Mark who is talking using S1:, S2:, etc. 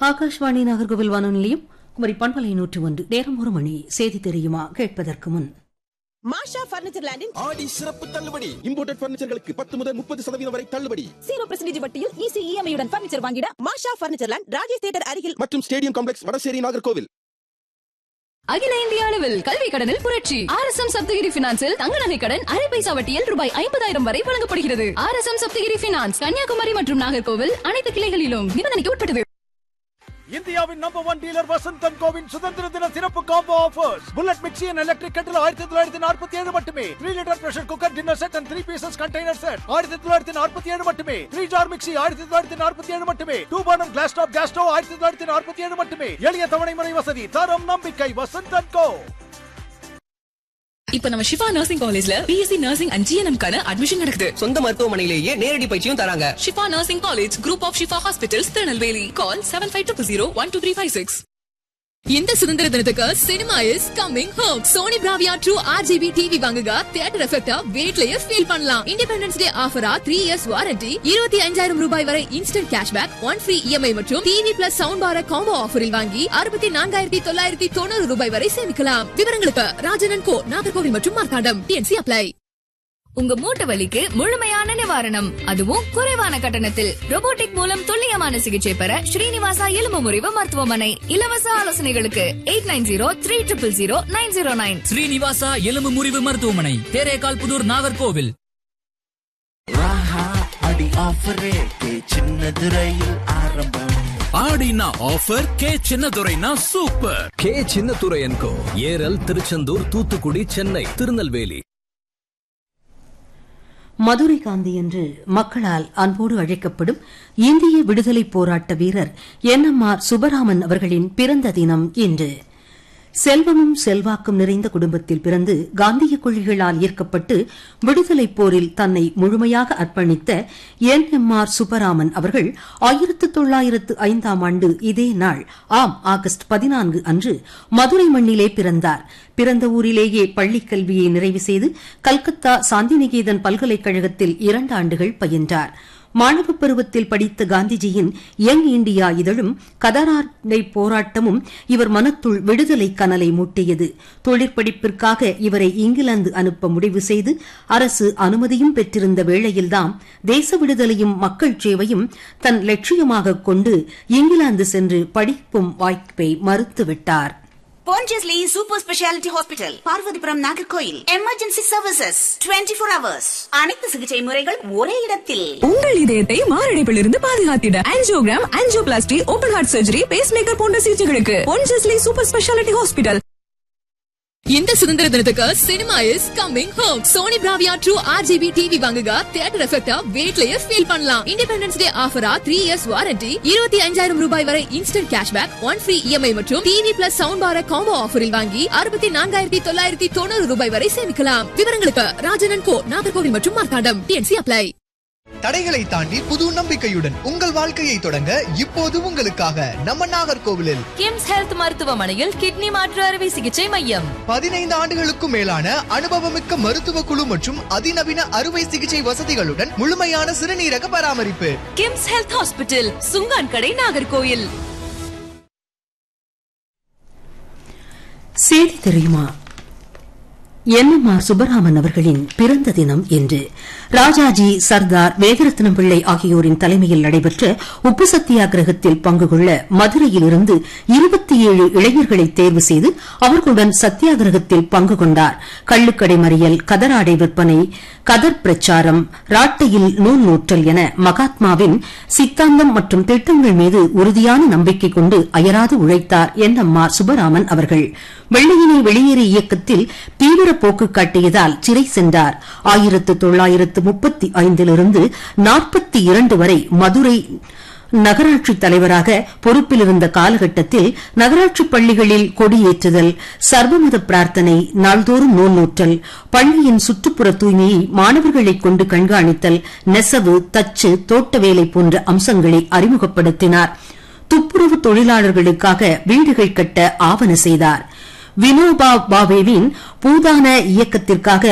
S1: ஆகாஷ்வாணி நாகர்கோவில் வானொலி நிலையம் குமரி பண்பலை நூற்று ஒன்று நேரம் ஒரு மணி செய்தி தெரியுமா கேட்பதற்கு முன்
S2: மாஷா பர்னிச்சர் லேண்டின்
S3: ஆடி சிறப்பு தள்ளுபடி இம்போர்ட்டட் பர்னிச்சர்களுக்கு பத்து முதல் முப்பது சதவீதம் வரை தள்ளுபடி
S2: ஜீரோ பர்சன்டேஜ் வட்டியில் ஈஸி இஎம்ஐ உடன் பர்னிச்சர் வாங்கிட Masha furniture land Rajesh theatre அருகில்
S3: மற்றும் ஸ்டேடியம் காம்ப்ளெக்ஸ் வடசேரி நாகர்கோவில்
S4: அகில இந்திய அளவில் கல்வி கடனில் புரட்சி ஆர் எஸ் எம் சப்தகிரி பினான்சில் தங்க நகை கடன் அரை பைசா வட்டியில் ரூபாய் ஐம்பதாயிரம் வரை வழங்கப்படுகிறது R S M Sapthagiri finance Kanyakumari மற்றும் நாகர்கோவில் அனைத்து கிளைகளிலும் நிபந்தனைக்கு உட்பட்டது
S5: இந்தியாவின் நம்பர் ஒன் டீலர் வசந்தன் கோவின் சுதந்திர தின சிறப்பு combo offers bullet mixie and electric kettle ஆயிரத்தி தொள்ளாயிரத்தி நாற்பத்தி ஏழு மட்டுமே three litre pressure cooker dinner set and three pieces container set ஆயிரத்தி தொள்ளாயிரத்தி நாற்பத்தி ஏழு மட்டுமே த்ரீ ஜார் மிக்சி ஆயிரத்தி தொள்ளாயிரத்தி நாற்பத்தி ஏழு மட்டுமே two burner glass top gas stove ஆயிரத்தி தொள்ளாயிரத்தி நாற்பத்தி ஏழு மட்டுமே எளிய தவணை முறை வசதி தரம் நம்பிக்கை வசந்தன் கோ
S6: இப்ப நம்ம சிவா நர்சிங் காலேஜ்ல பிஎஸ்சி நர்சிங் அண்ட் ஜிஎன்எம் கான அட்மிஷன் நடக்குது
S7: சொந்த மருத்துவமனையிலேயே நேரடி பயிற்சியும் தராங்க
S6: Shifa nursing college group of Shifa hospitals Tirunelveli call seven five two zero one two three five six இந்த சுதந்திர தினத்துக்கு cinema is coming home Sony Bravia true RGB TV வாங்குங்க தியேட்டர் எஃபெக்டா வீட்லயே ஃபீல் பண்ணலாம் இண்டிபெண்டன்ஸ் டே ஆஃபரா த்ரீ இயர்ஸ் வாரண்டி இருபத்தி அஞ்சாயிரம் ரூபாய் வரை instant cashback one free EMI மற்றும் TV plus sound bar combo ஆஃபரில் வாங்கி அறுபத்தி நான்காயிரத்தி தொள்ளாயிரத்தி தொண்ணூறு ரூபாய் வரை சேமிக்கலாம் விவரங்களுக்கு ராஜனன் கோ நாகர்கோவில் மற்றும் மார்த்தாண்டம் டிஎன்சி அப்ளை
S4: உங்க மூட்டு வலிக்கு முழுமையான நிவாரணம் அதுவும் குறைவான கட்டணத்தில் robotic மூலம் துல்லியமான சிகிச்சை பெற ஸ்ரீனிவாசா எலும்பு முறிவு மருத்துவமனை இலவச ஆலோசனைகளுக்கு eight nine zero three triple zero nine zero nine
S8: Srinivasa எலும்பு முறிவு மருத்துவமனை தேரேகால் புதூர் நாகர்கோவில்
S9: அடி ஆஃபர் ரேட்டு சின்னது ரயில் ஆரம்பம்
S8: ஆடினா ஆஃபர் கே சின்னதுரைனா super
S10: K Chinnadurai and co Eral Tiruchendur Thoothukudi Chennai Tirunelveli
S1: Madurai Gandhi என்று மக்களால் அன்போடு அழைக்கப்படும் இந்திய விடுதலை போராட்ட வீரர் என் எம் ஆர் சுப்பராமன் அவர்களின் பிறந்த தினம் இன்று செல்வமும் செல்வாக்கும் நிறைந்த குடும்பத்தில் பிறந்து காந்திய கொள்கைகளால் ஈர்க்கப்பட்டு விடுதலைப் போரில் தன்னை முழுமையாக அர்ப்பணித்த என் எம் ஆர் சுப்பராமன் அவர்கள் ஆயிரத்து தொள்ளாயிரத்து ஐந்தாம் ஆண்டு இதே நாள் ஆம் ஆகஸ்ட் பதினான்கு அன்று மதுரை மண்ணிலே பிறந்தார் பிறந்த ஊரிலேயே பள்ளிக் கல்வியை நிறைவு செய்து கல்கத்தா சாந்திநிகேதன் பல்கலைக்கழகத்தில் இரண்டு ஆண்டுகள் பயின்றார் மாணவ பருவத்தில் படித்த காந்திஜியின் யங் இந்தியா இதழும் கதராடை போராட்டமும் இவர் மனத்துள் விடுதலை கனலை மூட்டியது தொழிற்படிப்பிற்காக இவரை இங்கிலாந்து அனுப்ப முடிவு செய்து அரசு அனுமதியும் பெற்றிருந்த வேளையில்தான் தேச விடுதலையும் மக்கள் சேவையும் தன் லட்சியமாக கொண்டு இங்கிலாந்து சென்று படிப்பும் வாய்ப்பை மறுத்துவிட்டார்
S11: Pondicherry Super Speciality Hospital, Parvathipuram Nagercoil emergency services 24 four hours அனைத்து சிகிச்சை முறைகள் ஒரே இடத்தில்
S6: உங்கள் இதயத்தை மாரடைப்பில் இருந்து பாதுகாத்திட angiogram angioplasty open heart surgery pacemaker போன்ற சிகிச்சைகளுக்கு பொன்ஜஸ்லி சூப்பர் ஸ்பெஷாலிட்டி ஹாஸ்பிட்டல் இந்த சுதந்திர தினத்துக்கு cinema is coming home Sony Bravia true RGB TV வாங்குங்க தியேட்டர் எஃபெக்டா வீட்லயே ஃபீல் பண்ணலாம் இண்டிபெண்டன்ஸ் டே ஆஃபரா த்ரீ இயர்ஸ் வாரண்டி இருபத்தி அஞ்சாயிரம் ரூபாய் வரை instant cashback one free EMI மற்றும் TV plus sound bar combo ஆஃபரில் வாங்கி அறுபத்தி நான்காயிரத்தி தொள்ளாயிரத்தி தொண்ணூறு ரூபாய் வரை சேமிக்கலாம் விவரங்களுக்கு ராஜனன் கோ நாகர்கோவில் மற்றும் மார்த்தாண்டம் டிஎன்சி அப்ளை
S12: தடைகளை தாண்டி புது நம்பிக்கையுடன் உங்கள் வாழ்க்கையை தொடங்க இப்போது உங்களுக்காக நம்ம நாகர்கோவிலில்
S4: கிம்ஸ் ஹெல்த் மருத்துவமனையில் கிட்னி மாற்று அறுவை சிகிச்சை மையம்
S12: பதினைந்து ஆண்டுகளுக்கும் மேலான அனுபவமிக்க மருத்துவ குழு மற்றும் அதிநவீன அறுவை சிகிச்சை வசதிகளுடன் முழுமையான சிறுநீரக பராமரிப்பு
S4: கிம்ஸ் ஹெல்த் ஹாஸ்பிட்டல் சுங்கான் கடை நாகர்கோயில்
S1: செய்தி தெரியுமா என் எம் ஆர் சுப்பராமன் அவர்களின் பிறந்த தினம் இன்று ராஜாஜி சர்தார் வேதரத்னம் பிள்ளை ஆகியோரின் தலைமையில் நடைபெற்ற உப்பு சத்தியாகிரகத்தில் பங்கு கொள்ள மதுரையில் இருந்து இருபத்தி ஏழு இளைஞர்களை தேர்வு செய்து அவர்களுடன் சத்தியாகிரகத்தில் பங்கு கொண்டார் கள்ளுக்கடை மறியல் கதராடை விற்பனை கதர் பிரச்சாரம் ராட்டையில் நூல் நூற்றல் என மகாத்மாவின் சித்தாந்தம் மற்றும் திட்டங்கள் மீது உறுதியான நம்பிக்கை கொண்டு அயராது உழைத்தார் என் எம் ஆர் சுப்பராமன் அவர்கள் வெள்ளையினை வெளியேறு இயக்கத்தில் தீவிர போக்கு காட்டியதால் சிறை சென்றார் ஆயிரத்து தொள்ளாயிரத்து முப்பத்தி ஐந்திலிருந்து நாற்பத்தி இரண்டு வரை மதுரை நகராட்சி தலைவராக பொறுப்பில் இருந்த காலகட்டத்தில் நகராட்சி பள்ளிகளில் கொடியேற்றுதல் சர்வமத பிரார்த்தனை நாள்தோறும் நூல் நூற்றல் பள்ளியின் சுற்றுப்புற தூய்மையை மாணவர்களைக் கொண்டு கண்காணித்தல் நெசவு தச்சு தோட்ட வேலை போன்ற அம்சங்களை அறிமுகப்படுத்தினார் துப்புரவு தொழிலாளர்களுக்காக வீடுகள் கட்ட ஆவண செய்தார் வினோபா பாவேவின் பூதான இயக்கத்திற்காக